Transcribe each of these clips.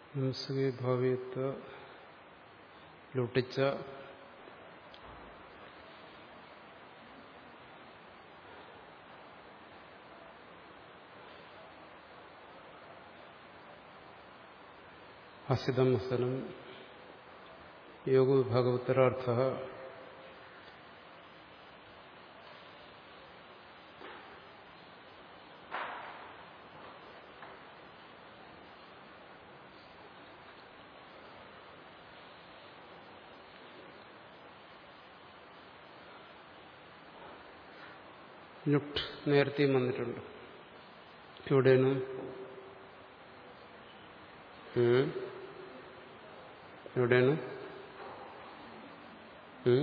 നംസുകി ഭാവ്യത്വ ലുട്ടിച്ച ഹസിതം ഹസനം യോഗവിഭാഗോത്തരാർത്ഥ ലുട്ട് നേരത്തെയും വന്നിട്ടുണ്ട് എവിടെയാണ് ഉം? എവിടെയാണ് ഉം?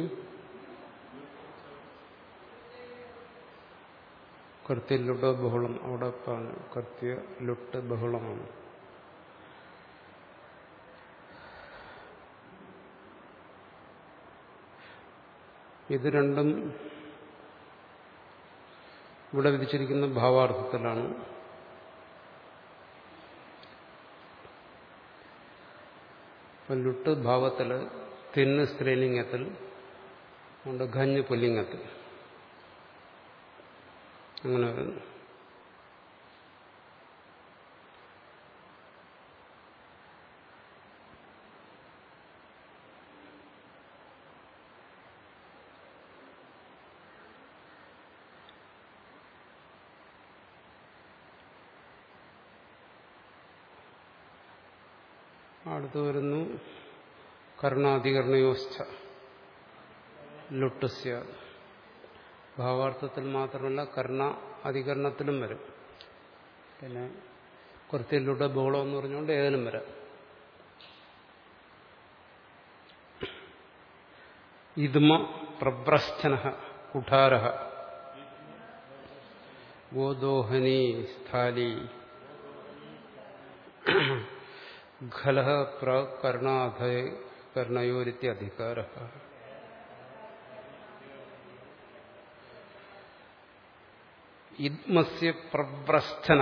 കർത്തിയ ലുട്ട് ബഹുളം അവിടെ പറഞ്ഞു കർത്തിയ ലുട്ട് ബഹുളമാണ് ഇത് രണ്ടും ഇവിടെ വിധിച്ചിരിക്കുന്ന ഭാവാർത്ഥത്തിലാണ് ലുട്ട് ഭാവത്തില് തിന്ന് സ്ത്രീലിംഗത്തിൽ ഉണ്ട് ഖഞ്ഞ് പുല്ലിംഗത്തിൽ അങ്ങനെ വരുന്നു അടുത്ത് വരുന്നു കർണാധികരണയോസ്ഥ ലുട്ടസ്യ ഭാവാർത്ഥത്തിൽ മാത്രമല്ല കർണ അധികരണത്തിലും വരും പിന്നെ കൃത്യയിലൂടെ ബോളം എന്ന് പറഞ്ഞുകൊണ്ട് ഏതിലും വരാം ഇതുമ പ്രഭ്രസ്ഥന കുഠാര ഗോദോഹനി സ്ഥാലി ഖലഹ പ്രകർണാധയ കർണയോരിത്യധികാര ഇദ്മസ്യ പ്രവ്രസ്ഥന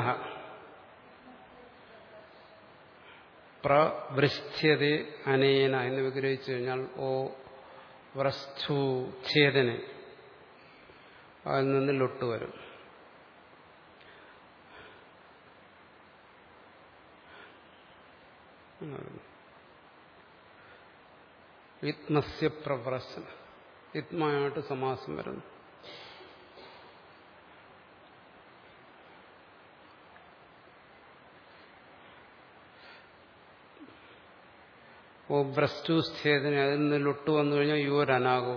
പ്രവൃശ്യത അനേന എന്ന് വിഗ്രഹിച്ചു കഴിഞ്ഞാൽ ഓ വ്രസ്ഥു ഛേദനെ അതിൽ നിന്ന് ലൊട്ട് വരും ഇത്മസ്യ പ്രവ്രശന ഇത്മയായിട്ട് സമാസം വരുന്നു ഓ ഭ്രസ്റ്റു ഛേദന അതിൽ നിന്ന് ലൊട്ട് വന്നു കഴിഞ്ഞാൽ യുവരനാകോ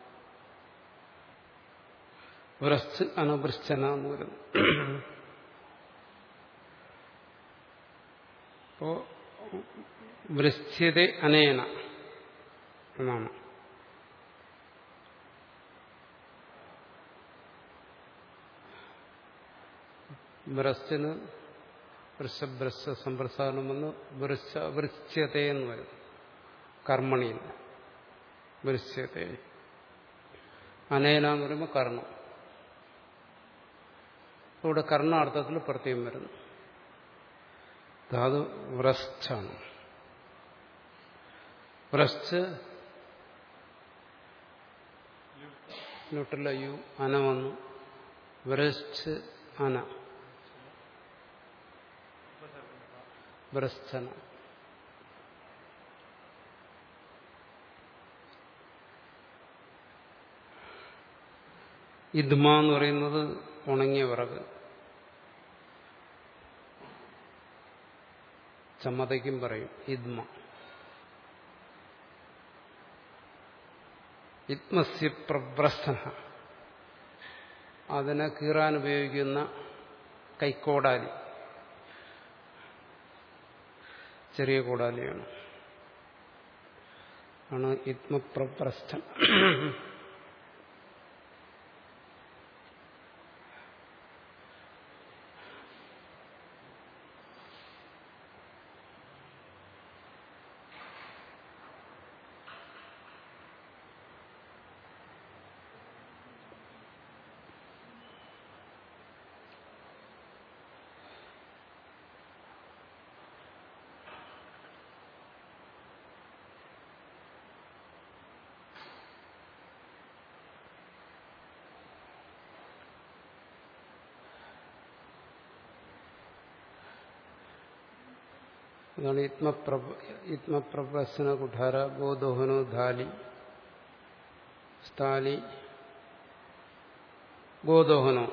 ഭ്രസ്റ്റ് അനഭൃശ്ചന എന്ന് വരുന്നു അപ്പോ വൃശ്യത അനേന എന്നാണ് ബ്രസ്റ്റിന് വൃഷഭ്രശ സമ്പ്രസാരണം വന്ന് വൃശ്ച വൃശ്യത എന്ന് വരും കർമ്മണിയിൽ വൃശ്യത അനേന എന്ന് പറയുമ്പോൾ കർണം ഇവിടെ കർണാർത്ഥത്തിൽ പ്രത്യേകം വരുന്നു ധാതു വ്രസ്റ്റാണ് വ്രസ്റ്റ് ന്യൂട്രല യു അന വന്നു വ്രസ്റ്റ് അന വ്രസ്ഥന ഇദ്മ എന്ന് പറയുന്നത് ഉണങ്ങിയ വിറക് ചമ്മതയ്ക്കും പറയും ഇദ്മ ഇത്മസ്യ പ്രവ്രസ്ഥന അതിനെ കീറാൻ ഉപയോഗിക്കുന്ന കൈക്കോടാലി ചെറിയ കോടാലിയാണ് ആണ് ഇത്മപ്രവ്രസ്ഥൻ അതാണ് യുത്മപ്രപശന കുഠാര ഗോദോഹനോ ധാലി സ്ഥാലി ഗോദോഹനോ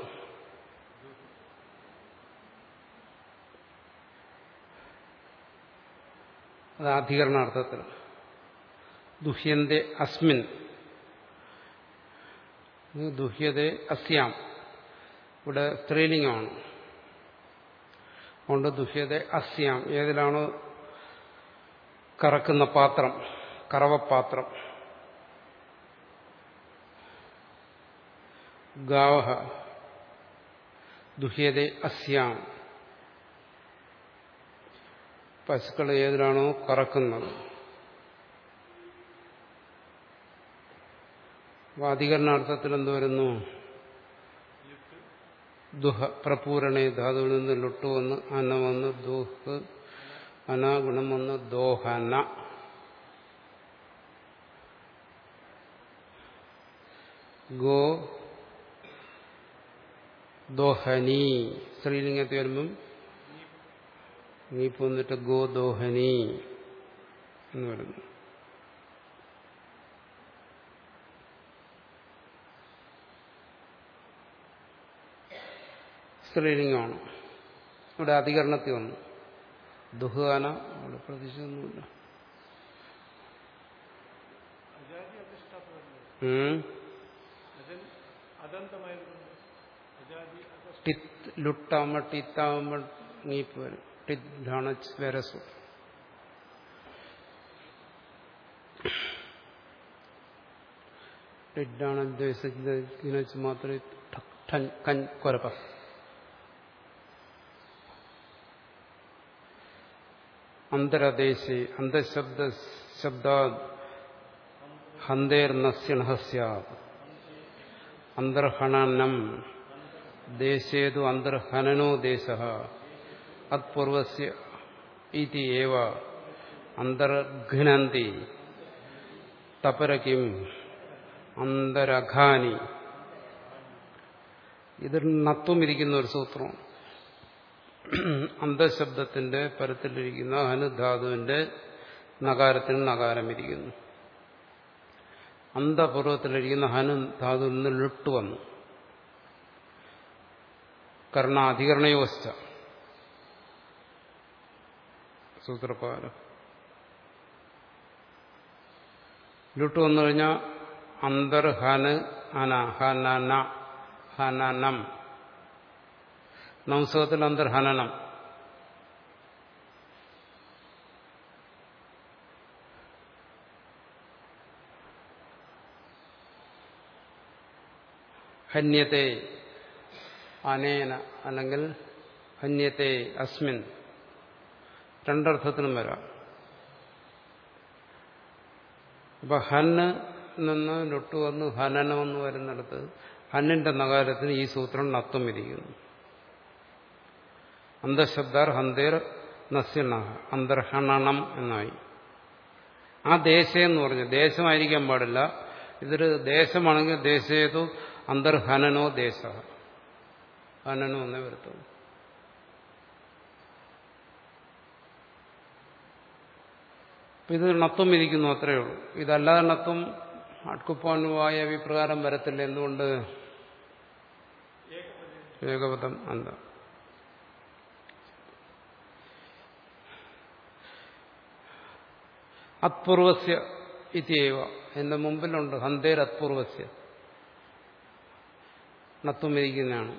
അത് അധികരണാർത്ഥത്തിൽ ദുഹ്യന്റെ അസ്മിൻ ദുഹ്യതെ അസ്യാം ഇവിടെ സ്ത്രീലിംഗമാണ് അതുകൊണ്ട് ദുഹ്യത അസ്യാം ഏതിലാണോ കറക്കുന്ന പാത്രം കറവപ്പാത്രം ഗാവഹ ദുഹ്യത അസ്യാം പശുക്കൾ ഏതിലാണോ കറക്കുന്നത് അധികരണാർത്ഥത്തിൽ എന്ത് വരുന്നു ദുഹ പ്രപൂരണേ ധാതുവിൽ നിന്ന് ലുട്ടു വന്ന് അന വന്ന് ദുഹ് അനാഗുണം വന്ന് ദോഹന ഗോ ദോഹനി സ്ത്രീലിംഗത്തിൽ വരുമ്പം നീ പോന്നിട്ട് ഗോദോഹനി എന്ന് വരുന്നു സ്ത്രീലിംഗമാണ് ഇവിടെ അധികരണത്തിൽ വന്നു ദുഹാന അവിടെ പ്രതീക്ഷയൊന്നുമില്ല ടിത്ത് ലുട്ടാമ ടിത്താവുമ്പ നീപ്പ് വരും ടിത് ഢാണച്ച് വരസു ടിഡാണച്ച് മാത്രമേ കൻ കൊരപ്പ അന്തരദേശേ അന്തശബ്ദ ശബ്ദാ ഹന്തേർനസ്യണഹസ്യ അന്തർഹണനം ദേശേതു അന്തർഹനനോ ദേശ അത്പൂർവസ്യ ഇതി ഏവ അന്തർഘ്നന്തി തപരകിം അന്തരഘാനി ഇതിൽ നത്വം ഇരിക്കുന്ന ഒരു സൂത്രം അന്തശബ്ദത്തിന്റെ പരത്തിലിരിക്കുന്ന ഹനുധാതുവിന്റെ നകാരത്തിന് നകാരം ഇരിക്കുന്നു അന്തപൂർവത്തിലിരിക്കുന്ന ഹനു ധാതുവിൽ നിന്ന് ലുട്ട് വന്നു കർണാധികരണയോസ്ഥ സൂത്രപ്രകാരം ലുട്ട് വന്നു കഴിഞ്ഞാൽ അന്തർഹന് അന ഹന ഹനനം നംസകത്തിൽ അന്തർഹനനം ഹന്യത്തെ അനേന അല്ലെങ്കിൽ ഹന്യത്തെ അസ്മിൻ രണ്ടർത്ഥത്തിനും വരാം അപ്പൊ ഹന്ന് നിന്ന് ലൊട്ടു വന്ന് ഹനനമെന്ന് വരുന്നിടത്ത് ഹന്നിന്റെ നഗാരത്തിന് ഈ സൂത്രം നത്വം വിധിക്കുന്നു അന്തശബ്ദാർ ഹന്തേർ നസ്യണ അന്തർഹണനം എന്നായി ആ ദേശം എന്ന് പറഞ്ഞു ദേശമായിരിക്കാൻ പാടില്ല ഇതൊരു ദേശമാണെങ്കിൽ ദേശേതു അന്തർഹനനോ ദേശ ഹനനോ എന്നേ വരത്തുള്ളൂ ഇത് നത്വം ഇരിക്കുന്നു അത്രയേ ഉള്ളൂ ഇതല്ലാതെ നത്വം അട്കുപ്പാനുവായ അഭിപ്രകാരം വരത്തില്ല എന്തുകൊണ്ട് ഏകപദം അന്ത അത്പൂർവസ്യ ഇത്യവ എന്റെ മുമ്പിലുണ്ട് ഹന്തേർ അത്പൂർവസ്യ നത്വം ഇരിക്കുന്നതാണ്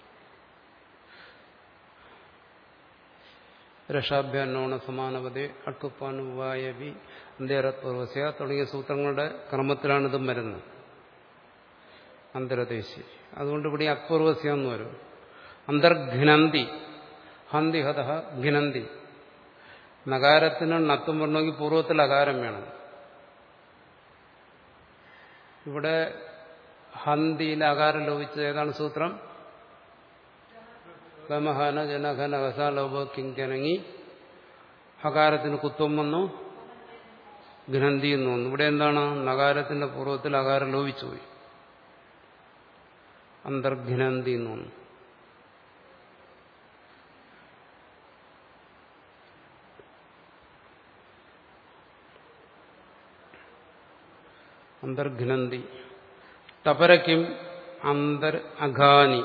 രക്ഷാഭ്യാനോണ സമാനപതി അട്ടുപ്പാനുവായവി അന്തേരത്പൂർവസ്യ തുടങ്ങിയ സൂത്രങ്ങളുടെ ക്രമത്തിലാണ് ഇതും വരുന്നത് അന്തരദേശി അതുകൊണ്ട് ഇവിടെ അത്പൂർവസ്യ എന്ന് വരും അന്തർഘ്നന്തി ഹന്തി ഹത ഘിനന്തി നഗാരത്തിന് നത്വം വരണമെങ്കിൽ പൂർവ്വത്തിൽ അകാരം വേണം ഇവിടെ ഹന്തിയിൽ അകാരം ലോപിച്ചത് ഏതാണ് സൂത്രം ഗമഹന ജനഘന ഹസാലോപ കിങ്കനങ്ങി ഹകാരത്തിന് കുത്വം വന്നു ഘ്നന്തി എന്ന് വന്നു ഇവിടെ എന്താണ് നഗാരത്തിന്റെ പൂർവ്വത്തിൽ അകാരം ലോപിച്ചുപോയി അന്തർഘ്നന്തി എന്ന് വന്നു അന്തർഘ്നന്തി തപരക്കിം അന്തർ അഘാനി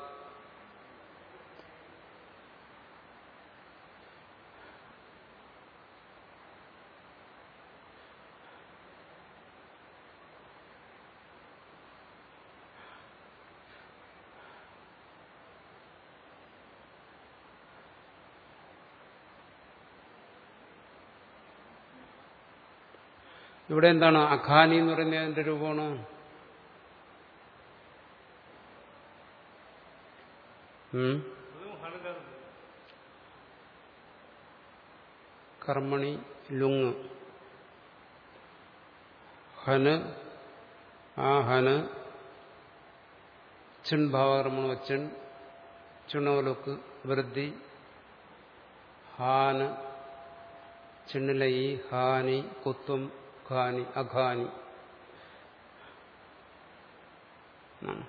ഇവിടെ എന്താണ് അഖാനി എന്ന് പറയുന്നത് അതിന്റെ രൂപമാണ് ഉം? കർമ്മണി ലുങ് ഹന് ആ ഹന് ചിൺ ഭാവകർമ്മണ ചിൺ ചുണവലുക്ക് വൃദ്ധി ഹാന് ചിണ്ണിലയി ഹാനി കുത്വം ഖാനി അഖാനി ആണ്.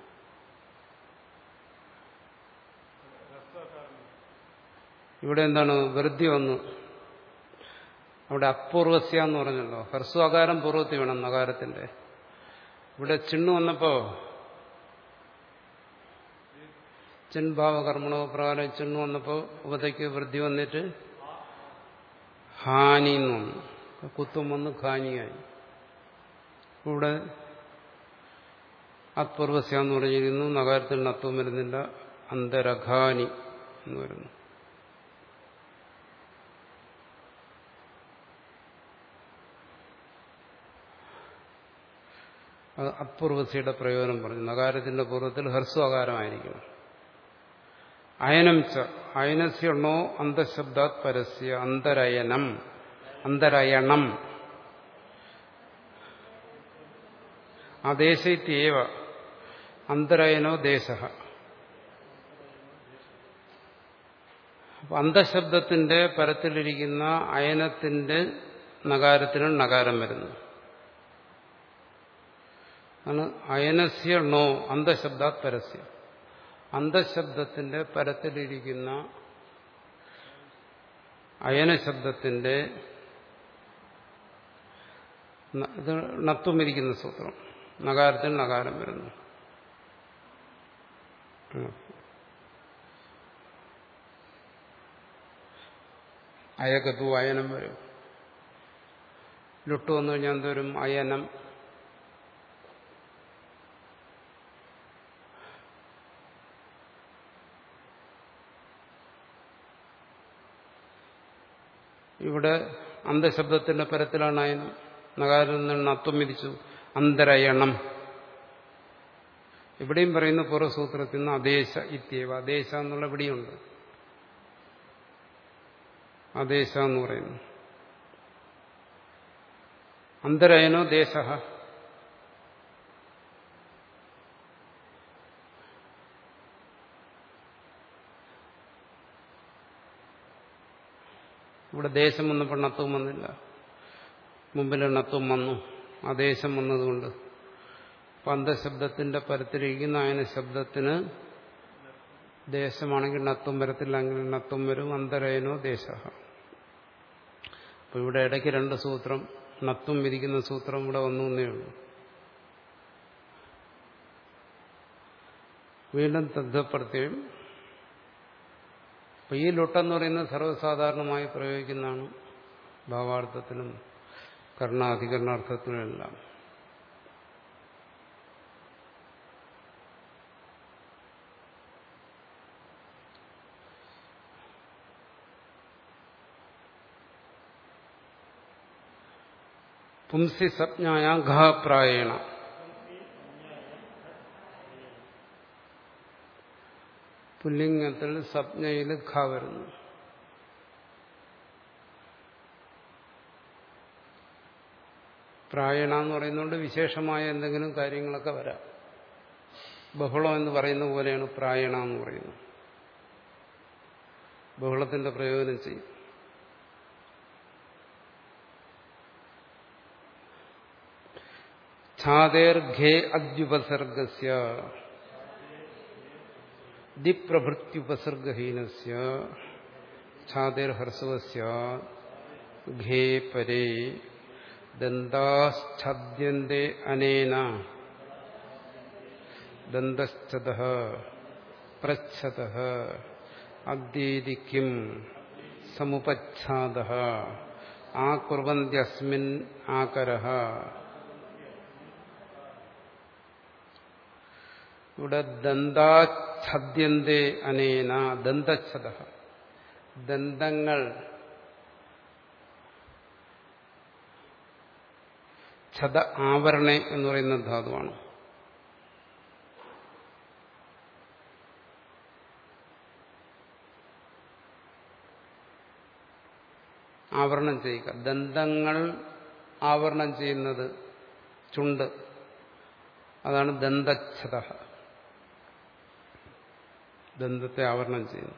ഇവിടെ എന്താണ് വൃദ്ധി വന്നു അവിടെ അപൂർവസ്യ എന്ന് പറഞ്ഞല്ലോ ഹ്രസ്വാകാരം പൂർവ്വത്തിൽ വേണം നകാരത്തിന്റെ ഇവിടെ ചിണ്ണു വന്നപ്പോ ചിൻഭാവ കർമ്മണോ പ്രകാരം ചിണ്ണു വന്നപ്പോ ഉപതയ്ക്ക് വൃദ്ധി വന്നിട്ട് ഹാനി എന്ന് വന്നു കുത്തും വന്ന് ഖാനിയായി ഇവിടെ അത്പൂർവസ്യ എന്ന് പറഞ്ഞിരുന്നു നഗരത്തിൽ നത്വം വരുന്നില്ല അന്തരഘാനി എന്ന് വരുന്നു അത് അത്പൂർവസ്യയുടെ പ്രയോജനം പറഞ്ഞു നഗാരത്തിന്റെ പൂർവ്വത്തിൽ ഹ്രസ്വകാരമായിരിക്കണം അയനം ച അയനസ്യണോ അന്തശബ്ദാത് പരസ്യ അന്തരയനം അന്തരയണം ആദേശേവ അന്തരയനോ ദേശ അന്തശബ്ദത്തിന്റെ പരത്തിലിരിക്കുന്ന അയനത്തിന്റെ നഗാരത്തിനും നഗാരം വരുന്നു ആണ് അയനസ്യ ണോ അന്തശബ്ദാത് പരസ്യ അന്തശബ്ദത്തിന്റെ പരത്തിലിരിക്കുന്ന അയനശബ്ദത്തിന്റെ ഇത് നത്വമിരിക്കുന്ന സൂത്രം നഗാരത്തിൽ നഗാരം വരുന്നു അയകത്തു അയനം വരും ലുട്ട് വന്നു കഴിഞ്ഞാൽ എന്തോരും അയനം ഇവിടെ അന്തശബ്ദത്തിന്റെ പരത്തിലാണ് അയനം നഗാരിൽ നിന്ന് അത്വം വിധിച്ചു അന്തരയണം ഇവിടെയും പറയുന്ന പൂർവ്വസൂത്രത്തിൽ നിന്ന് അദേശ ഇത്യവ അദേശ എന്നുള്ള ഇവിടെയുണ്ട് അദേശ എന്ന് പറയുന്നു അന്തരയനോ ദേശ ഇവിടെ ദേശം വന്നപ്പോൾ നത്വം വന്നില്ല മുമ്പിൽ നത്വം വന്നു ആ ദേശം വന്നതുകൊണ്ട് പന്തശബ്ദത്തിന്റെ പരത്തിലിരിക്കുന്ന അയന ശബ്ദത്തിന് ദേശമാണെങ്കിൽ നത്വം വരത്തില്ലെങ്കിൽ നത്വം വരും അന്തരയനോ ദേശ അപ്പൊ ഇവിടെ ഇടയ്ക്ക് രണ്ട് സൂത്രം നത്വം വിധിക്കുന്ന സൂത്രം ഇവിടെ വന്നു എന്നേ ഉള്ളൂ വീണ്ടും തദ്ധ്യപ്രത്യം അപ്പൊ ഈ ലുട്ടെന്ന് പറയുന്നത് സർവ്വസാധാരണമായി പ്രയോഗിക്കുന്നതാണ് ഭാവാർത്ഥത്തിലും കർണാധികരണാർത്ഥത്തിലും എല്ലാം പുംസി സംജ്ഞായ ഘാപ്രായേണ പുല്ലിംഗത്തിൽ സംജ്ഞയിൽ ഘ വരുന്നു പ്രായണ എന്ന് പറയുന്നതുകൊണ്ട് വിശേഷമായ എന്തെങ്കിലും കാര്യങ്ങളൊക്കെ വരാം ബഹുളം എന്ന് പറയുന്ന പോലെയാണ് പ്രായണ എന്ന് പറയുന്നത് ബഹുളത്തിന്റെ പ്രയോജനം ചെയ്യും ഛാതേർഘേ അദ്യുപസർഗസ്യ ദിപ്രഭൃത്യുപസർഗഹീനസ്യ ഛാതേർഹർസവസ്യ ഘേ പരേ ദന്താശ്ചദ്യന്തേ അനേന ദന്തശ്ചത പ്രച്ഛത അദ്യീതിക്കും സമുപച്ഛാദ ആകുർവന്ത്യസ്മിൻ ആകര ഇവിടെ ദന്താച്ഛദ്യന്തേ അനേന ദന്തച്ഛത ദന്തങ്ങൾ ഛത ആവരണെ എന്ന് പറയുന്ന ധാതുവാണ് ആവരണം ചെയ്യുക ദന്തങ്ങൾ ആവരണം ചെയ്യുന്നത് ചുണ്ട് അതാണ് ദന്തച്ഛത ദന്തത്തെ ആവരണം ചെയ്യുന്നു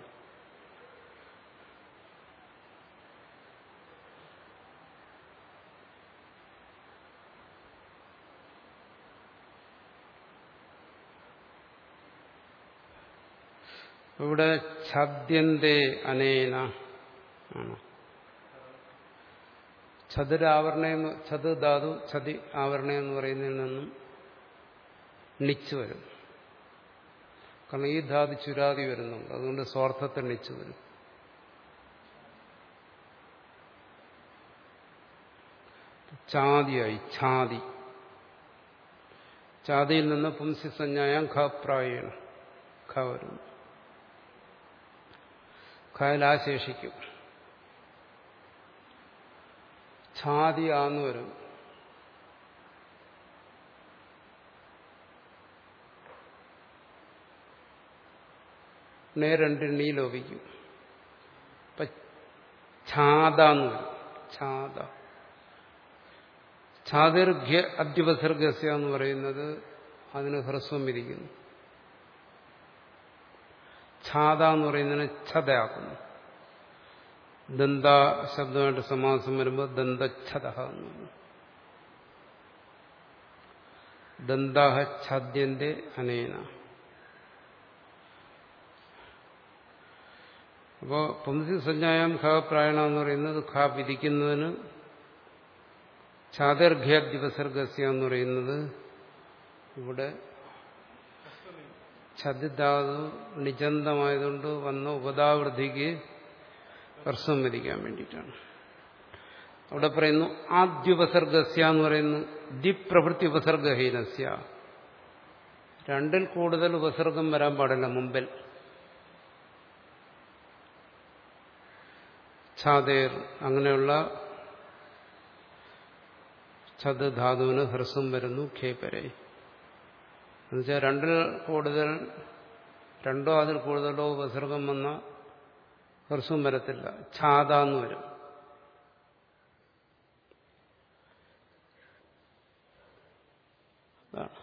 ഇവിടെ ഛദ്യന്തേ അനേന ആണ് ചതുരാവരണ എന്ന് ചതു ധാതു ചതി ആവരണ എന്ന് പറയുന്നതിൽ നിന്നും ണിച്ചു വരും കാരണം ഈ ധാതു ചുരാതി വരുന്നുണ്ട് അതുകൊണ്ട് സ്വാർത്ഥത്തെ ണിച്ചു വരും ചാതിയായി ഛാതി ചാതിയിൽ നിന്ന് പുംസിസഞ്ജായം ഖപ്രായേണ ഖ വരും ഖയിലാശേഷിക്കും ഛാതി ആന്ന് വരും നേരണ്ടിണ്ണി ലോപിക്കും ഇപ്പൊ ഛാദാന്ന് വരും ഛാദ ഛാതിർഘ്യ അദ്യുപസർഗസ്യ എന്ന് പറയുന്നത് അതിന് ഹ്രസ്വം വിധിക്കുന്നു ഛാദ എന്ന് പറയുന്നതിന് ഛതയാക്കുന്നു ദന്ത ശബ്ദമായിട്ട് സമാസം വരുമ്പോൾ ദന്തച്ഛത എന്ന് പറയും ദന്താഹ ഛാദ്യന്റെ അനേന അപ്പോ പുംസി സഞ്ജായം ഖ പ്രായണ എന്ന് പറയുന്നത് ഖ വിധിക്കുന്നതിന് ഛാദർഘ്യദ്വിപസർഗസ്യ എന്ന് പറയുന്നത് ഇവിടെ ഛദിധാതു നിചന്തമായതുകൊണ്ട് വന്ന ഉപതാവൃദ്ധിക്ക് ഹർസം വരിക്കാൻ വേണ്ടിയിട്ടാണ് അവിടെ പറയുന്നു ആദ്യുപസർഗസ്യ എന്ന് പറയുന്നു ദിപ്രവൃത്തി ഉപസർഗഹീനസ്യ രണ്ടിൽ കൂടുതൽ ഉപസർഗം വരാൻ പാടില്ല മുമ്പിൽ ഛാതേർ അങ്ങനെയുള്ള ഛത് ധാതുവിന് ഹ്രസ്വം വരുന്നു ഖേപരെ എന്നുവെച്ചാൽ രണ്ടിൽ കൂടുതൽ രണ്ടോ അതിൽ കൂടുതലോ ഉപസർഗം വന്ന ഹ്രസ്വം വരത്തില്ല ഛാത എന്ന് വരും അതാണ്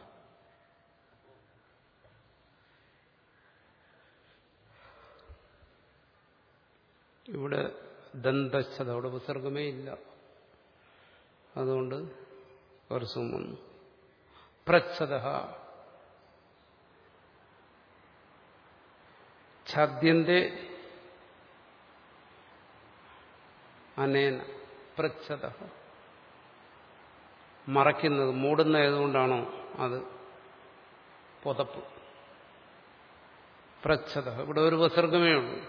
ഇവിടെ ദന്തച്ഛത അവിടെ ഉപസർഗമേ ഇല്ല അതുകൊണ്ട് ഹ്രസ്വം വന്നു പ്രച്ഛത ഛാദ്യന്റെ അനേന പ്രച്ഛത മറയ്ക്കുന്നത് മൂടുന്ന ഏതുകൊണ്ടാണോ അത് പുതപ്പ് പ്രച്ഛത ഇവിടെ ഒരു ഉപസർഗമേ ഉള്ളൂ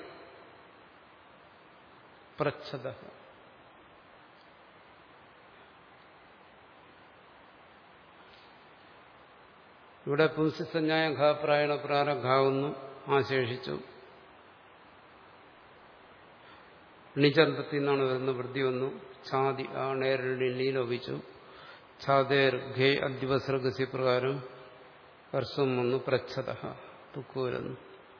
പ്രച്ഛത ഇവിടെ പുംസിസഞ്ജായ ഘാപ്രായണ പ്രാരഘാവുന്നു ആശേഷിച്ചു ണിചന്തത്തിൽ നിന്നാണ് വരുന്ന വൃദ്ധി വന്നു ഛാതി ആ നേരിടി ലോപിച്ചു ഛാതേർ ഘേ അദ്വസർഗസ്യ പ്രകാരം ഹർസ്വം വന്നു പ്രച്ഛത തുക്കു വരുന്നു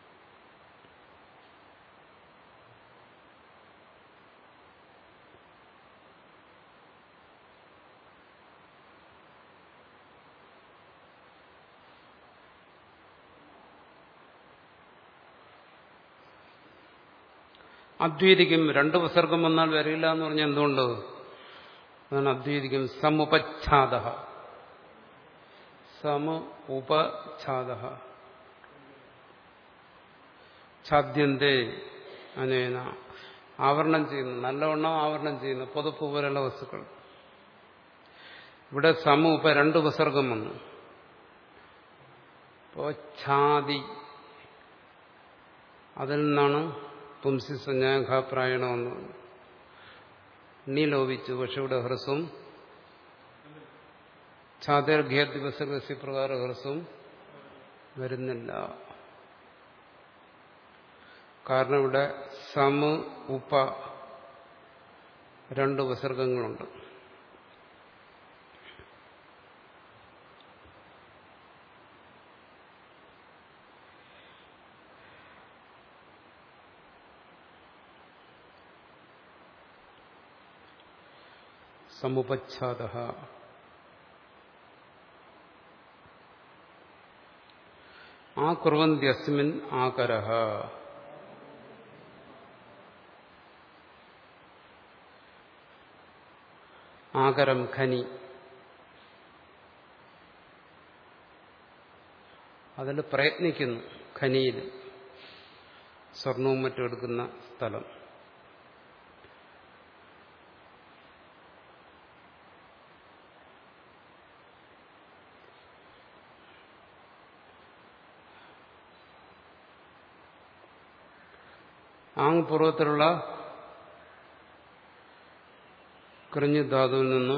അദ്വൈതിക്കും രണ്ട് ഉപസർഗം വന്നാൽ വരില്ല എന്ന് പറഞ്ഞാൽ എന്തുകൊണ്ട് അതാണ് അദ്വൈതിക്കും സമുപച്ഛാദ സമ ഉപച്ഛാദ ഛാദ്യന്തേ അനേന ആവരണം ചെയ്യുന്നു നല്ലവണ്ണം ആവരണം ചെയ്യുന്നു പുതപ്പ് പോലെയുള്ള വസ്തുക്കൾ ഇവിടെ സമ ഇപ്പൊ രണ്ട് ഉപസർഗം വന്നു ഇപ്പോ ഛാതി അതിൽ നിന്നാണ് പുംസി സഞ്ജാഘാപ്രായണ വന്നത് നീ ലോപിച്ചു പക്ഷെ ഇവിടെ ഹ്രസ്വം ഛാതർഘ്യദിവസർഗസ്യ പ്രകാര ഹ്രസ്വം വരുന്നില്ല കാരണം ഇവിടെ സമ ഉപ രണ്ട് ഉപസർഗങ്ങളുണ്ട് സമുപച്ഛാദ ആ കുറുവന്ത്യസ്മിൻ ആകര ആകരം ഖനി അതിൽ പ്രയത്നിക്കുന്നു ഖനിയിൽ സ്വർണവും മറ്റും എടുക്കുന്ന സ്ഥലം ആങ് പൂർവ്വത്തിലുള്ള കറിഞ്ഞു ധാതുവിൽ നിന്ന്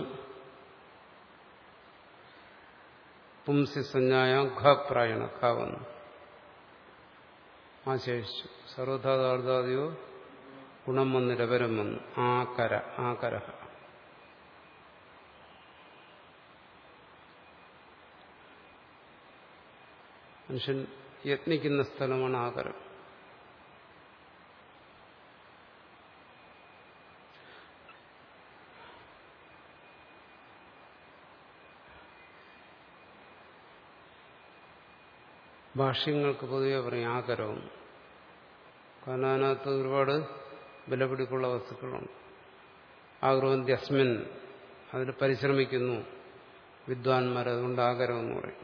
പുംസി സഞ്ജായ ഘപ്രായണ ഖ വന്നു ആശേഷിച്ചു സർവധാതാർദ്ധാദിയോ ഗുണം വന്ന് രവരം വന്നു ആ കര ആ കര മനുഷ്യൻ യത്നിക്കുന്ന സ്ഥലമാണ് ആകരം ഭാഷ്യങ്ങൾക്ക് പൊതുവെ പറയും ആകരവും കാരണം അതിനകത്ത് ഒരുപാട് വിലപിടിപ്പുള്ള വസ്തുക്കളുണ്ട് ആഗ്രഹന്തി അസ്മിൻ അതിൽ പരിശ്രമിക്കുന്നു വിദ്വാൻമാർ അതുകൊണ്ട് ആകരം എന്ന് പറയും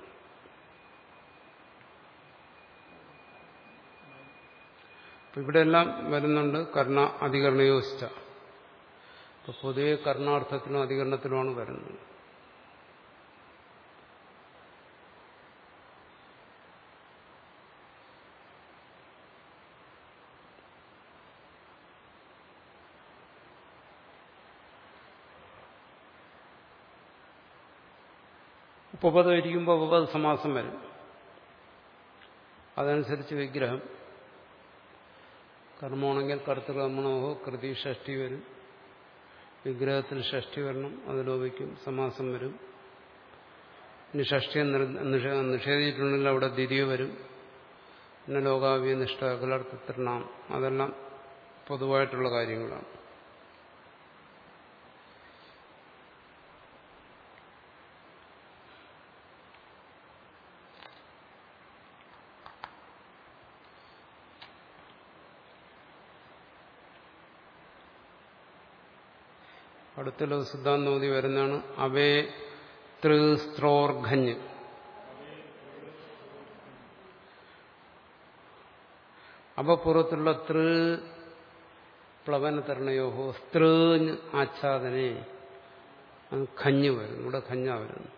ഇവിടെ എല്ലാം വരുന്നുണ്ട് കർണ അധികരണയോസിച്ച ഇപ്പൊ പൊതുവെ കർണാർത്ഥത്തിലും അധികരണത്തിലുമാണ് വരുന്നത് ഉപപദം ഇരിക്കുമ്പോൾ ഉപപദ സമാസം വരും അതനുസരിച്ച് വിഗ്രഹം കർമ്മമാണെങ്കിൽ കർത്തൃകർമ്മണോഹോ കൃതി ഷഷ്ടി വരും വിഗ്രഹത്തിൽ ഷഷ്ടി വരണം അത് ലോപിക്കും സമാസം വരും ഇനി ഷഷ്ടിയെ നിഷേധിച്ചിട്ടുണ്ടെങ്കിൽ അവിടെ ദ്വിതീയ വരും പിന്നെ ലോകാവ്യ നിഷ്ഠ കലർത്തൃണാം അതെല്ലാം പൊതുവായിട്ടുള്ള കാര്യങ്ങളാണ് അടുത്തുള്ള സിദ്ധാന്തമതി വരുന്നതാണ് അവേ തൃസ്ത്രോർഘഞ്ഞ് അപപൂർവത്തിലുള്ള തൃ പ്ലവനതരണയോഹോ സ്ത്രീഞ്ഞ് ആച്ഛാദനെ ഖഞ്ഞ് വരും ഇവിടെ ഖഞ്ഞ വരുന്നു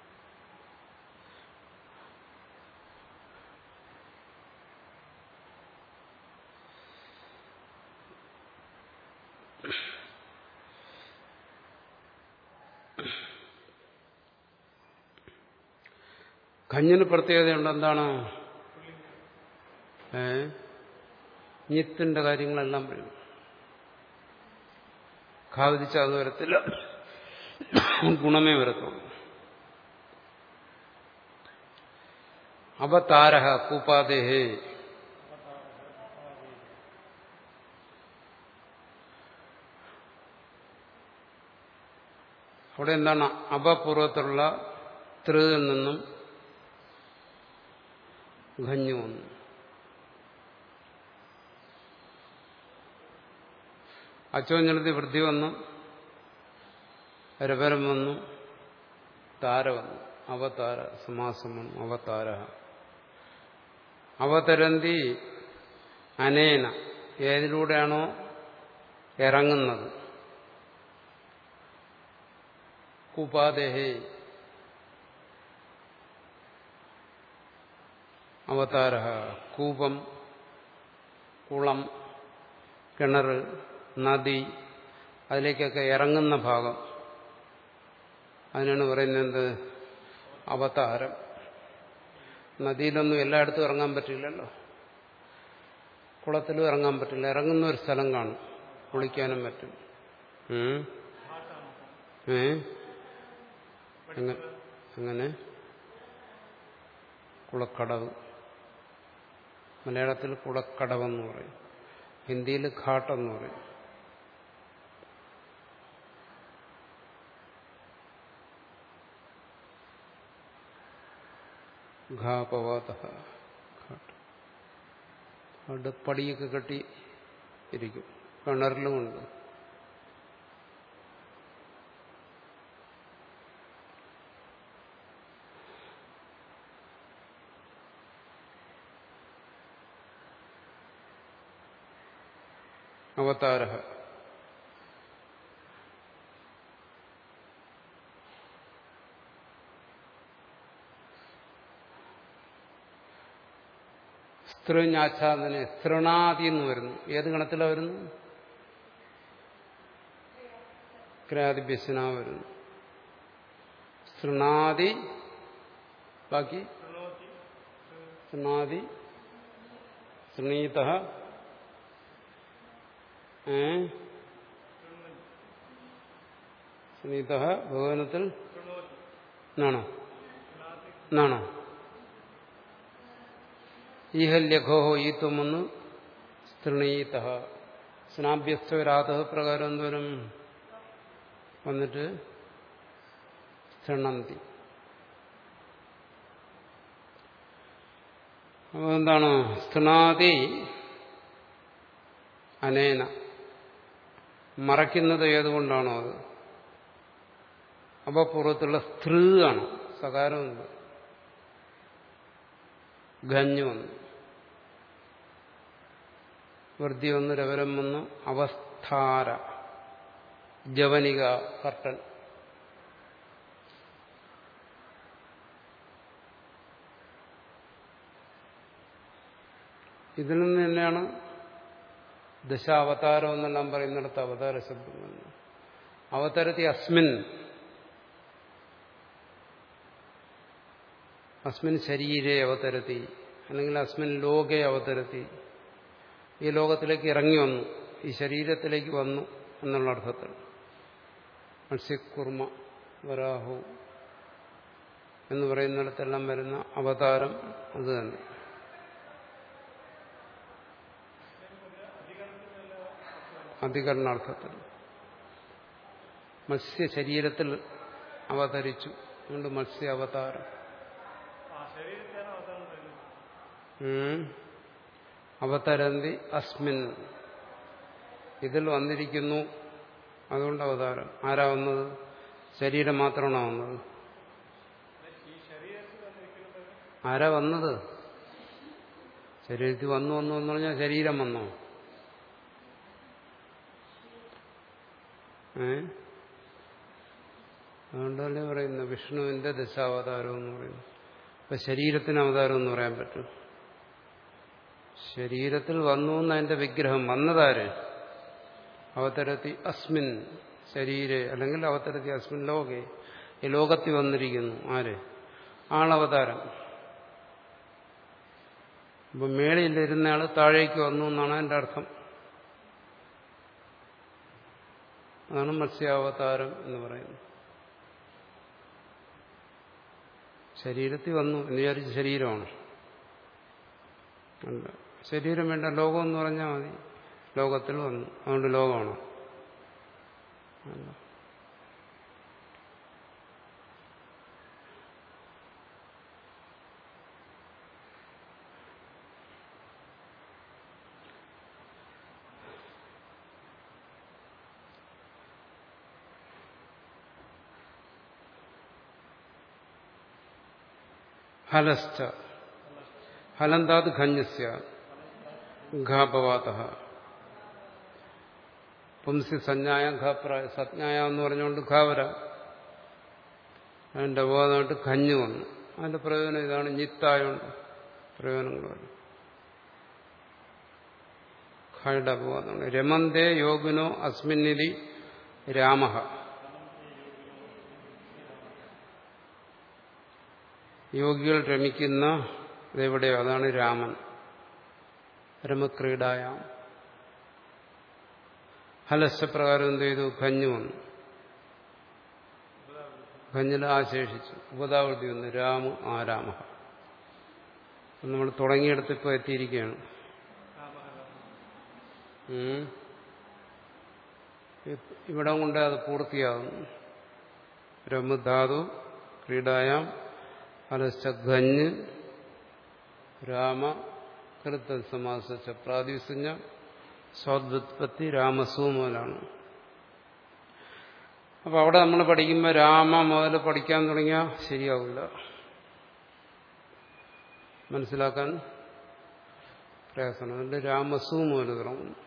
ഖഞ്ഞിന് പ്രത്യേകതയുണ്ട് എന്താണ് ഏ ഞിത്തിന്റെ കാര്യങ്ങളെല്ലാം വരും ഖാവിധിച്ച അത് വരത്തില്ല ഗുണമേ വരത്തുള്ളൂ അവതാരഹ കൂപ്പാദേഹേ അവിടെ എന്താണ് അപപൂർവത്തിലുള്ള ത്രിൽ നിന്നും ഖഞ്ഞു വന്നു അച്ചോഞ്ഞെടുത്ത് വൃദ്ധി വന്നു രപരം വന്നു താര വന്നു അവതാര സമാസം വന്നു അവതാര അവതരന്തി അനേന ഏതിലൂടെയാണോ ഇറങ്ങുന്നത് കൂപാദേഹേ അവതാര കൂപം കുളം കിണർ നദി അതിലേക്കൊക്കെ ഇറങ്ങുന്ന ഭാഗം അതിനാണ് പറയുന്നത് എന്ത് അവതാരം നദിയിലൊന്നും എല്ലായിടത്തും ഇറങ്ങാൻ പറ്റില്ലല്ലോ കുളത്തിലും ഇറങ്ങാൻ പറ്റില്ല ഇറങ്ങുന്ന ഒരു സ്ഥലം കാണും കുളിക്കാനും പറ്റും ഉം. ഏ എങ്ങ- എങ്ങനെ കുളക്കടവ് മലയാളത്തിൽ കുളക്കടവെന്ന് പറയും ഹിന്ദിയിൽ ഘാട്ടെന്ന് പറയും ഘാപവാത ഘാട്ട് അവിടെ പടിയൊക്കെ കെട്ടി ഇരിക്കും കിണറിലുമുണ്ട് അവതാര സ്ത്രീഞ്ഞാച്ഛാദനെ സ്ത്രണാദി എന്ന് വരുന്നു ഏത് ഗണത്തിലാണ് വരുന്നു ക്രാതിഭ്യസന വരുന്നു സ്ത്രണാദി ബാക്കി സ്ത്രണാദി സ്ത്രീത സ്ത്രീത ഭഗവനത്തിൽ എന്നാണോ എന്നാണോ ഈഹല്യഘോ ഈത്വമെന്ന് സ്ത്രീത സ്നാഭ്യസ്തരാത പ്രകാരം എന്തോരം വന്നിട്ട് സ്ഥണന്തി അപ്പോൾ എന്താണ് സ്ഥണാതി അനേന മറയ്ക്കുന്നത് ഏതുകൊണ്ടാണോ അത് അപ്പോൾ പൂർവ്വത്തിലുള്ള സ്ത്രീ ആണ് സകാരമുണ്ട് ഗഞ്ഞു വന്നു വൃദ്ധി വന്ന് രവരം വന്നു അവസ്ഥാര ജവനിക കർട്ടൻ ഇതിൽ നിന്ന് തന്നെയാണ് ദശാവതാരം എന്നെല്ലാം പറയുന്നിടത്ത് അവതാര ശബ്ദം വന്നു അവതരത്തി അസ്മിൻ അസ്മിൻ ശരീരെ അവതരത്തി അല്ലെങ്കിൽ അസ്മിൻ ലോകെ അവതരത്തി ഈ ലോകത്തിലേക്ക് ഇറങ്ങി വന്നു ഈ ശരീരത്തിലേക്ക് വന്നു എന്നുള്ള അർത്ഥത്തിൽ മത്സ്യക്കുർമ്മ വരാഹു എന്ന് പറയുന്നിടത്തെല്ലാം വരുന്ന അവതാരം അത് തന്നെ അധികരണാർത്ഥത്തിൽ മത്സ്യ ശരീരത്തിൽ അവതരിച്ചു അതുകൊണ്ട് മത്സ്യ അവതാരം ഉം. അവതരന്തി അസ്മിൻ ഇതിൽ വന്നിരിക്കുന്നു അതുകൊണ്ട് അവതാരം ആരാ വന്നത് ശരീരം മാത്രമാണോ വന്നത് ആരാ വന്നത് ശരീരത്തിൽ വന്നു വന്നു എന്ന് പറഞ്ഞാൽ ശരീരം വന്നോ ഏ അതുകൊണ്ടല്ലേ പറയുന്നത് വിഷ്ണുവിന്റെ ദശാവതാരം എന്ന് പറയുന്നു അപ്പൊ ശരീരത്തിന് അവതാരം എന്ന് പറയാൻ പറ്റും ശരീരത്തിൽ വന്നു എന്ന് അതിന്റെ വിഗ്രഹം വന്നതാര് അവതരത്തി അസ്മിൻ ശരീരെ അല്ലെങ്കിൽ അവതരത്തി അസ്മിൻ ലോകെ ഈ ലോകത്തിൽ വന്നിരിക്കുന്നു ആര് ആളവതാരം അപ്പൊ മേളിലിരുന്ന ആള് താഴേക്ക് വന്നു എന്നാണ് എന്റെ അർത്ഥം അതാണ് മത്സ്യാവതാരം എന്ന് പറയുന്നത് ശരീരത്തിൽ വന്നു എന്ന് വിചാരിച്ച് ശരീരമാണ് അല്ല ശരീരം വേണ്ട ലോകം എന്ന് പറഞ്ഞാൽ മതി ലോകത്തിൽ വന്നു അതുകൊണ്ട് ലോകമാണോ അല്ല ഹലശ്ച ഹലന്താത് ഖഞ്ഞസ്യ ഘാപവാത പുംസി സഞ്ജായ ഘാപ്രായ സജ്ഞായ എന്ന് പറഞ്ഞുകൊണ്ട് ഘാവര അതിന്റെ അപവാദമായിട്ട് കഞ്ഞു വന്നു അതിന്റെ പ്രയോജനം ഇതാണ് ഞിത്തായോണ്ട് പ്രയോജനങ്ങൾ വരും ഖയുടെ അപവാദമാണ് രമന്തേ യോഗിനോ അസ്മിന്നിതി രാമ യോഗികൾ രമിക്കുന്ന ഇതെവിടെയോ അതാണ് രാമൻ രമക്രീഡായാം ഹലസ്യപ്രകാരം എന്ത് ചെയ്തു കഞ്ഞു വന്നു കഞ്ഞിൽ ആശേഷിച്ചു ഉപതാവൃത്തി വന്നു രാമു ആരാമ നമ്മൾ തുടങ്ങിയെടുത്ത് ഇപ്പോൾ എത്തിയിരിക്കുകയാണ് ഉം. ഇവിടെ കൊണ്ട് അത് പൂർത്തിയാകുന്നു രമുധാതു ക്രീഡായാം അലശ്ചഞ്ഞ് രാമ കൃത്ത സമാസ പ്രാതിസഞ്ജ സ്വാദ്വത്പത്തി രാമസു മുതലാണ് അപ്പൊ അവിടെ നമ്മൾ പഠിക്കുമ്പോൾ രാമ മുതൽ പഠിക്കാൻ തുടങ്ങിയാൽ ശരിയാവില്ല മനസ്സിലാക്കാൻ പ്രയാസമാണ് അതുകൊണ്ട് രാമസു മുതൽ തുടങ്ങുന്നു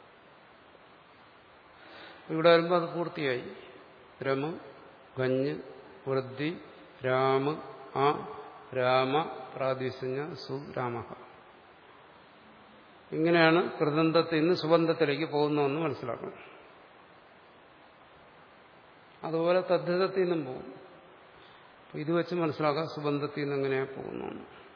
ഇവിടെ വരുമ്പോൾ അത് പൂർത്തിയായി രമ ഗഞ്ഞ് വൃദ്ധി രാമ ആ രാമ പ്രാതിസഞ്ജ സു രാമ ഇങ്ങനെയാണ് കൃതന്തത്തിൽ നിന്ന് സുബന്ധത്തിലേക്ക് പോകുന്നതെന്ന് മനസ്സിലാക്കണം അതുപോലെ തദ്ധിതത്തിൽ നിന്നും പോകും അപ്പൊ ഇത് വെച്ച് മനസ്സിലാക്കാം സുബന്ധത്തിൽ നിന്ന് എങ്ങനെയാ പോകുന്നു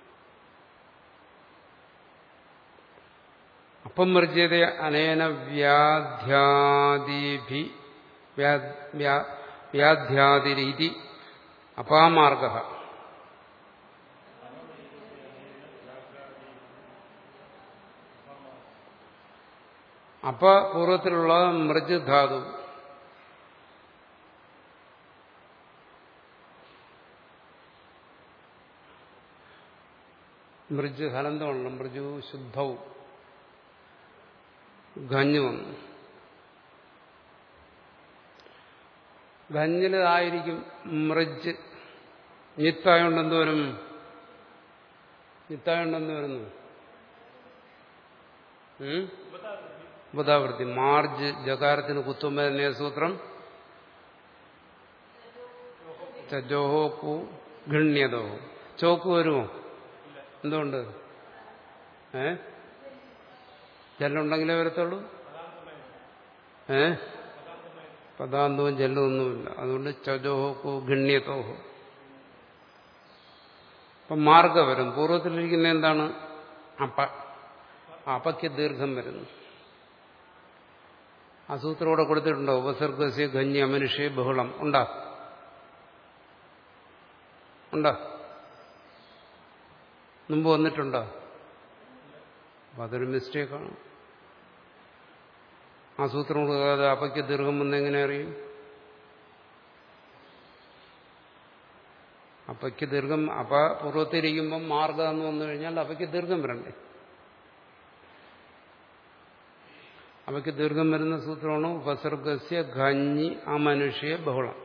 അപ്പം മർജ്യത അനേന വ്യാധ്യാദിഭി വ്യാധ്യാതിരീതി അപാമാർഗ അപ പൂർവ്വത്തിലുള്ള മൃജ് ധാതു മൃജ് ഹലന്തമുള്ള മൃജു ശുദ്ധവും ഗഞ്ഞു വന്നു ഗഞ്ഞില് ആയിരിക്കും മൃജ് നിത്തായോണ്ട് എന്ത് വരും നിത്തായോണ്ട് എന്ത് വരുന്നു ഉപതാവൃത്തി മാർജ് ജകാരത്തിന് കുത്തുമ്പോ തന്നെ സൂത്രം ചജോഹോ കു ഗണ്യതോ ചോക്ക് വരുമോ എന്തുകൊണ്ട് ഏ ജല്ലുണ്ടെങ്കിലേ വരത്തുള്ളൂ ഏ പദാന്തവും ജല്ലൊന്നുമില്ല അതുകൊണ്ട് ചജോഹോ ഗണ്യത്തോഹോ അപ്പൊ മാർഗ വരും പൂർവ്വത്തിലിരിക്കുന്ന എന്താണ് അപ്പ അപ്പയ്ക്ക് ദീർഘം വരുന്നു ആ സൂത്രം ഇവിടെ കൊടുത്തിട്ടുണ്ടോ ഉപസർഗസ്യ ഗന്യ മനുഷ്യ ബഹുളം ഉണ്ടാ ഉണ്ടോ മുമ്പ് വന്നിട്ടുണ്ടോ അപ്പൊ അതൊരു മിസ്റ്റേക്കാണ് ആ സൂത്രം കൊടുക്കാതെ അപ്പയ്ക്ക് ദീർഘം വന്ന് എങ്ങനെ അറിയും അപ്പയ്ക്ക് ദീർഘം അപ്പ പൂർവ്വത്തിരിക്കുമ്പം മാർഗം എന്ന് വന്നു കഴിഞ്ഞാൽ അപ്പയ്ക്ക് ദീർഘം വരണ്ടേ അവയ്ക്ക് ദീർഘം വരുന്ന സൂത്രമാണ് ഉപസർഗസ്യ ഖഞ്ഞി അമനുഷ്യ ബഹുളം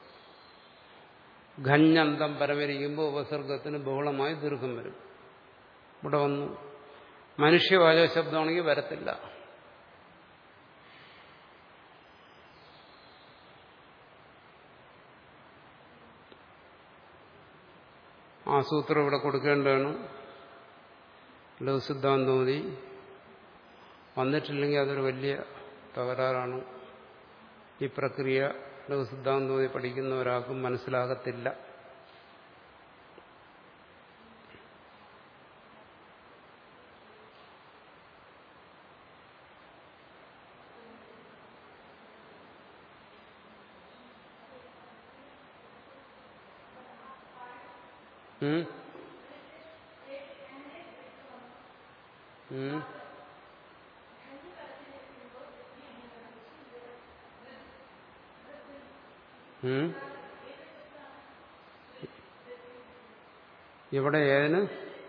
ഖഞ്ഞന്തം പരമരിക്കുമ്പോൾ ഉപസർഗത്തിന് ബഹുളമായി ദീർഘം വരും ഇവിടെ വന്നു മനുഷ്യവാചക ശബ്ദമാണെങ്കിൽ വരത്തില്ല ആ സൂത്രം ഇവിടെ കൊടുക്കേണ്ടതാണ് ലഘുസിദ്ധാന്തോതി വന്നിട്ടില്ലെങ്കിൽ അതൊരു വലിയ തകരാറാണ് ഈ പ്രക്രിയ ലഘുസിദ്ധാന്തോതി പഠിക്കുന്ന ഒരാൾക്കും മനസ്സിലാകത്തില്ല ഉം ഉം ഉം ഇവിടെ ഏതിന്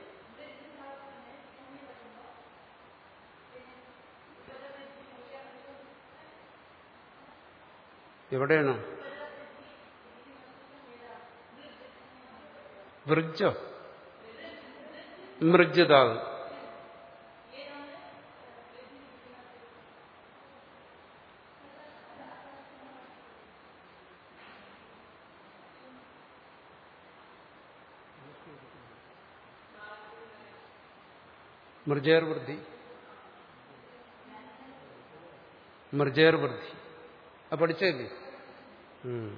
എവിടെയാണ് വൃജോ മൃജതാകും മൃജേർ വൃദ്ധി മൃജേർ വൃദ്ധി ആ പഠിച്ചല്ലേ ഉം.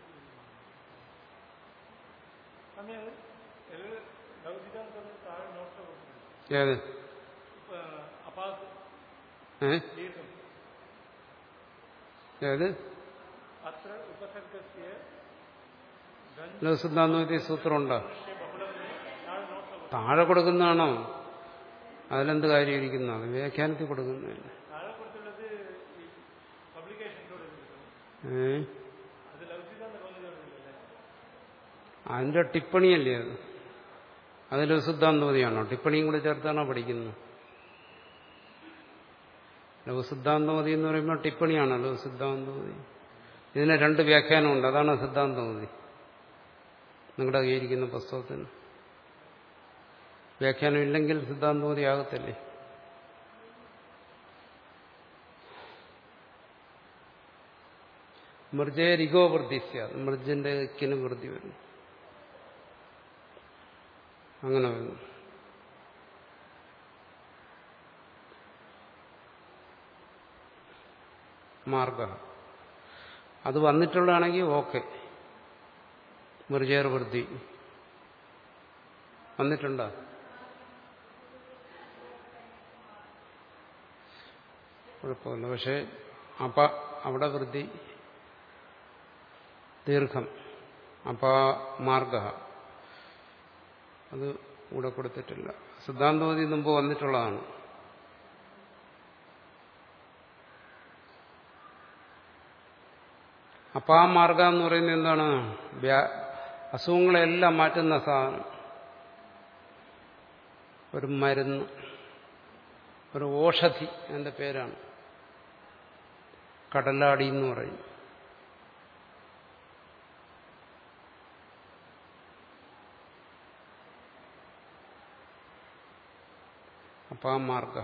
സമയം ഇത് ലൗകിക എന്ന് പറഞ്ഞ് താഴെ നോട്ട് കൊടുക്കുന്നുണ്ട് ഏത് അപാസ് ഏ ദീർഘം ഏത് അത്ര ഉപസർഗസ്യ ലോകസിദ്ധാന്തമതി സൂത്രമുണ്ടോ ബഹുളവിനെ താഴെ നോട്ട് താഴെ കൊടുക്കുന്നതാണോ അതിലെന്ത് കാര്യം ഇരിക്കുന്നു അത് വ്യാഖ്യാനത്തിൽ കൊടുക്കുന്നതല്ലേ താഴെ കൊടുത്തുള്ളത് ഈ പബ്ലിക്കേഷൻസോട് കിട്ടും ഏ അത് ലൗകിക എന്ന് തോന്നുന്നില്ലേ അതിന്റെ ടിപ്പണിയല്ലേ അത് അത് ലഘുസിദ്ധാന്തമതിയാണോ ടിപ്പണിയും കൂടെ ചേർത്താണോ പഠിക്കുന്നത് ലഘുസിദ്ധാന്തമതി എന്ന് പറയുമ്പോൾ ടിപ്പണിയാണോ ലഘുസിദ്ധാന്തമതി ഇതിന് രണ്ട് വ്യാഖ്യാനമുണ്ട് അതാണ് സിദ്ധാന്തമതി നിങ്ങളുടെ കയ്യിരിക്കുന്ന പുസ്തകത്തിന് വ്യാഖ്യാനം ഇല്ലെങ്കിൽ സിദ്ധാന്തമതി ആകത്തില്ലേ മൃജയരികോ വൃദ്ധി സ്യാത് മൃജന്റെ ഇക്കിന് വൃദ്ധി വരും അങ്ങനെ വരുന്നു മാർഗ അത് വന്നിട്ടുള്ളതാണെങ്കിൽ ഓക്കെ മൃജേർ വൃദ്ധി വന്നിട്ടുണ്ടോ കുഴപ്പമില്ല പക്ഷെ അപ അവിടെ വൃദ്ധി ദീർഘം അപ മാർഗ അത് ഇവിടെ കൊടുത്തിട്ടില്ല സിദ്ധാന്തമതി മുമ്പ് വന്നിട്ടുള്ളതാണ് അപ്പൊ ആ മാർഗം എന്ന് പറയുന്നത് എന്താണ് വ്യാ- അസുഖങ്ങളെല്ലാം മാറ്റുന്ന സാധനം ഒരു മരുന്ന് ഒരു ഓഷധി എന്റെ പേരാണ് കടലാടി എന്ന് പറയും അപാമാർഗ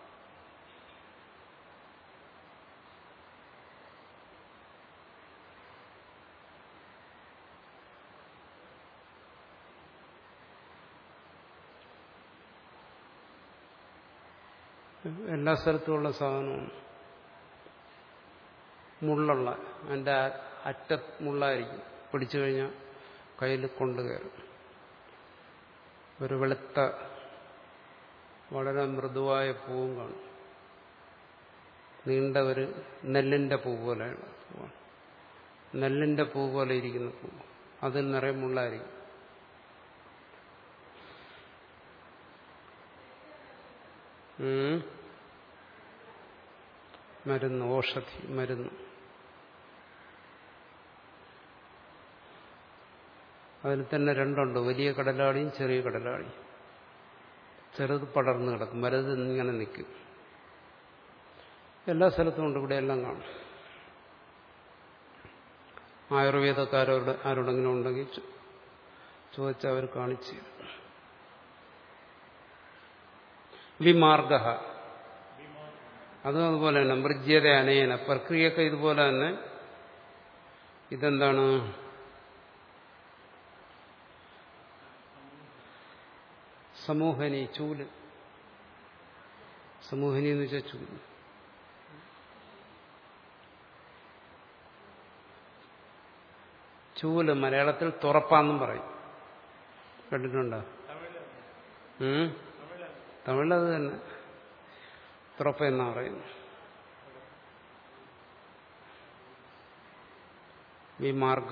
എല്ലാ സ്ഥലത്തുമുള്ള സാധനമാണ് മുള്ളുള്ള അതിൻ്റെ അറ്റ മുള്ളായിരിക്കും പിടിച്ചു കഴിഞ്ഞാൽ കയ്യിൽ കൊണ്ടുകയറും ഒരു വെളുത്ത വളരെ മൃദുവായ പൂവും കാണും നീണ്ട ഒരു നെല്ലിന്റെ പൂ പോലെയുള്ള പൂവാണ് നെല്ലിന്റെ പൂ പോലെ ഇരിക്കുന്ന പൂ അതിൽ നിറയെ മുള്ളായിരിക്കും ഉം. മരുന്ന് ഓഷധി മരുന്ന് അതിൽ തന്നെ രണ്ടുണ്ട് വലിയ കടലാടിയും ചെറിയ കടലാടിയും ചെറുത് പടർന്നു കിടക്കും വലുത് ഇങ്ങനെ നിൽക്കും എല്ലാ സ്ഥലത്തും ഉണ്ട് ഇവിടെ എല്ലാം കാണും ആയുർവേദക്കാരോട് ആരോടെങ്കിലും ഉണ്ടെങ്കിൽ ചോ- ചോദിച്ചാൽ അവർ കാണിച്ചു തരും. വിമാർഗ അതും അതുപോലെ തന്നെ മൃജ്യത അനയന പ്രക്രിയൊക്കെ ഇതുപോലെ തന്നെ ഇതെന്താണ് സമൂഹനി ചൂല് സമൂഹനി എന്ന് വെച്ചാൽ ചൂല് ചൂല് മലയാളത്തിൽ തുറപ്പാന്നും പറയും കേട്ടിട്ടുണ്ടോ ഉം? തമിഴിലത് തന്നെ തുറപ്പ എന്നാ പറയുന്നു വിമാർഗ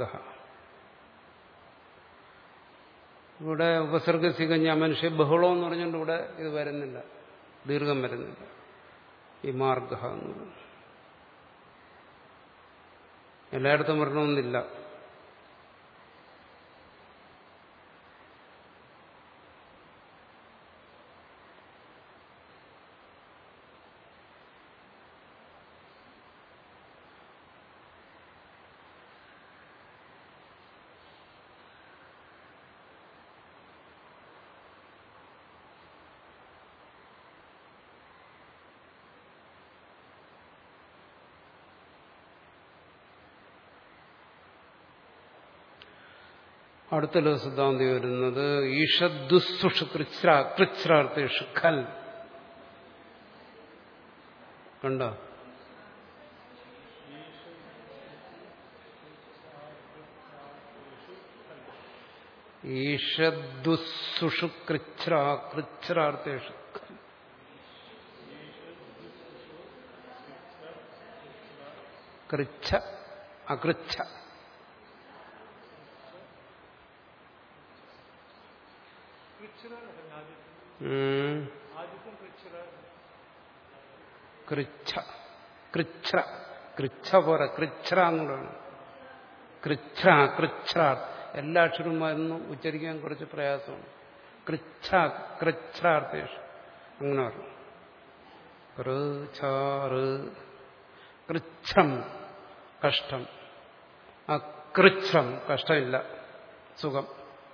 ഇവിടെ ഉപസർഗസികഞ്ഞ മനുഷ്യ ബഹുളം എന്ന് പറഞ്ഞുകൊണ്ട് ഇവിടെ ഇത് വരുന്നില്ല ദീർഘം വരുന്നില്ല വിമാർഗ എന്ന് പറയുന്നു എല്ലായിടത്തും വരണമെന്നില്ല അടുത്ത സിദ്ധാന്തി വരുന്നത് ഈഷദുസ്സുഷു കൃച്ഛ്രാർത്ഥേഷു ഖൽ കണ്ടോ ഈഷദുസുഷു കൃച്ഛ്ര കൃച്ഛ്രാർത്ഥേഷു കൃച്ഛ അകൃച്ഛ പൃച്ഛിലാണ് ആദ്യത്തെ ഉം. ആദ്യത്തെ പൃച്ഛിലാണ് കൃച്ഛ കൃച്ഛ്ര കൃച്ഛ പോരാ കൃച്ഛ്ര എന്നുള്ളതാണ് കൃച്ഛ കൃച്ഛ എല്ലാ അക്ഷരവുമായിരുന്നു ഉച്ചരിക്കാൻ കുറച്ച് പ്രയാസമാണ് കൃച്ഛ കൃച്ഛാർത്ഥേഷ് അങ്ങനെ പറഞ്ഞു കൃച്ഛാറ് കൃച്ഛം കഷ്ടം അകൃച്ഛം കഷ്ടമില്ല സുഖം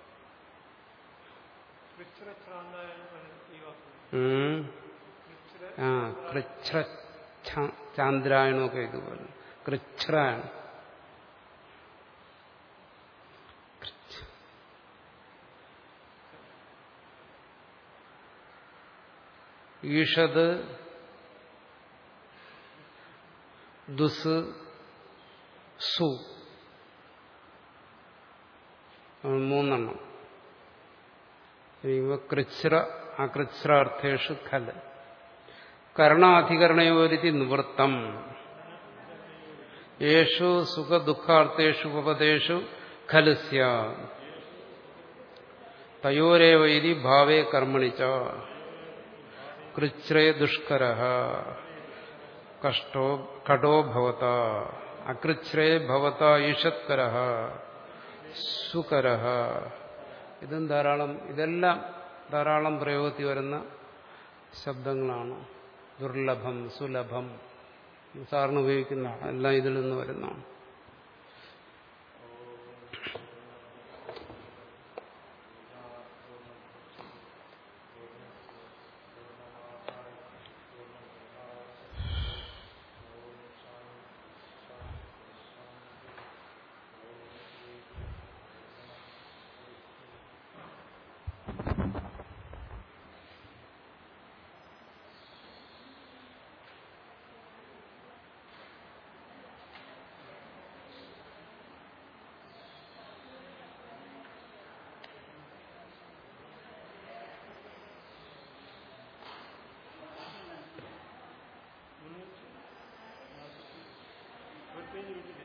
പൃച്ഛ്രാന്നായാണ് ഈ വാക്ക് ഉം. പൃച്ഛ്ര ആ കൃച്ഛ ചാന്ദ്രായണമൊക്കെ ഇതുപോലെ കൃച്ഛ്രായണം കൃച്ഛ. ഈഷത് ദുസ് സു ആ, മൂന്നെണ്ണം ഇവ കൃച്ഛ്ര അകൃച്ഛ്രാർത്ഥേഷു ഖല് കർണാധികരണയോരിതി നിവൃത്തം യേഷു സുഖദുഃഖാർത്ഥേഷു ഉപപദേഷു ഖലു സ്യാത് തയോരേവ ഇതി ഭാവേ കർമ്മണി ച കൃച്ഛ്രേ ദുഷ്കര കഷ്ടോ കടോ ഭവത അകൃച്ഛ്രേ ഭവത ഈഷത്കര സുകര ഇതും ധാരാളം ഇതെല്ലാം ധാരാളം പ്രയോഗത്തിൽ വരുന്ന ശബ്ദങ്ങളാണ് ദുർലഭം സുലഭം സാറിന് ഉപയോഗിക്കുന്ന എല്ലാം ഇതിൽ നിന്ന് വരുന്നതാണ് ഇരുപത്തേഴ് ഇരുപത്തി